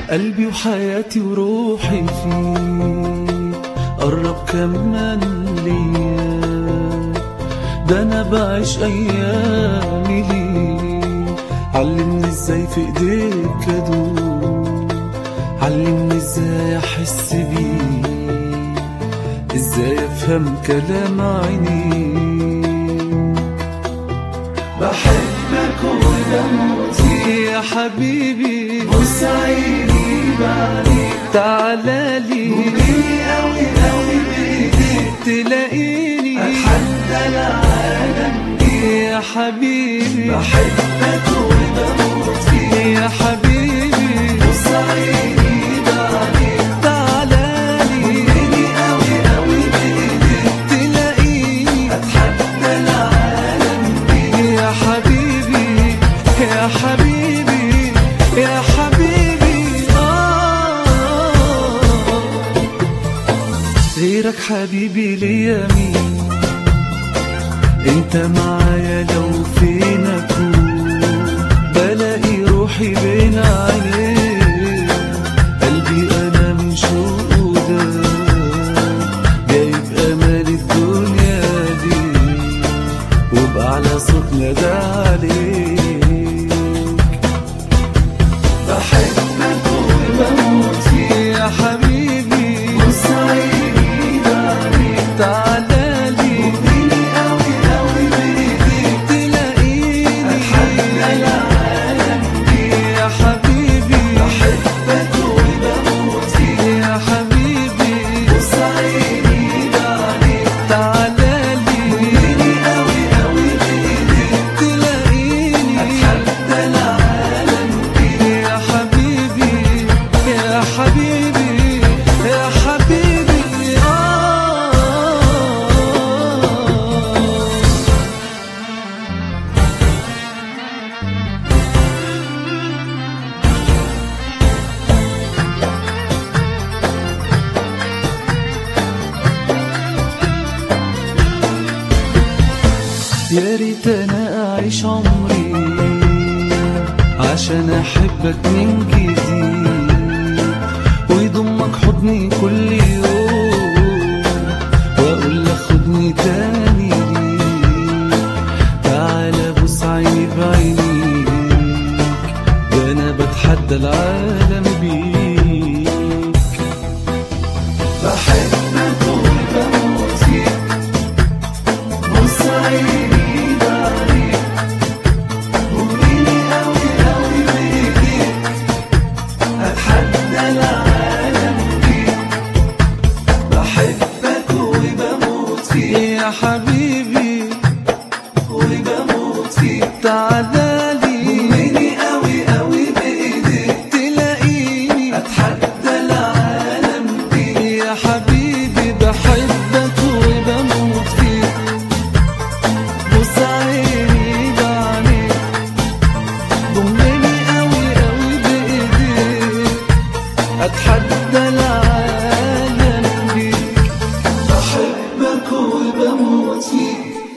قلبي وحياتي وروحي فيك قرب كمان ليا ده انا بعيش ايامي ليك علمني ازاي في ايديك ادوم علمني ازاي احس بيك ازاي افهم كلام عينيك بحبك وبموت فيك يا حبيبي بص عيني بعديك تعالى لي وبيني قوي قوي بايديك تلاقيني اتحدى العالم يا حبيبي بحبك وبموت فيك يا حبيبي بص عيني بعديك تعالى لي وبيني قوي قوي بايديك تلاقيني اتحدى العالم يا حبيبي يا حبيبي يا حبيبي آه غيرك حبيبي ليا مين انت معايا لو فين اكون بلاقي روحي بين عينيك قلبي انا من شوقه ده جايب امال الدنيا دي وبأعلى صوت نادى عليك بحبك وبموت فيك يا حبيبي بص عيني بعديك تعالى لي وبيني قوي قوي بايديك تلاقيني اتحدى العالم يا حبيبي بحبك وبموت فيك يا حبيبي بص عيني بعديك تعالى لي وبيني قوي قوي بايديك تلاقيني اتحدى العالم يا حبيبي يا حبيبي يا حبيبي آه يا ريت انا اعيش عمري عشان احبك من جديد ويضمك حضني كل يوم واقول لك خدني تاني ليك تعالى بص عيني بعينيك ده انا بتحدى العالم بيك بحبك وبموت فيك بص عيني بعديك وبيني قوي قوي بايديك اتحدى العالم بيك بحبك وبموت فيك يا حبيبي وبموت فيك تعالى لي وبيني قوي قوي بايديك تلاقيني اتحدى العالم بيك يا حبيبي بحبك وبموت فيك بص عيني بعينيك ضمني قوي قوي بايديك اتحدى العالم بيك بحبك وبموت فيك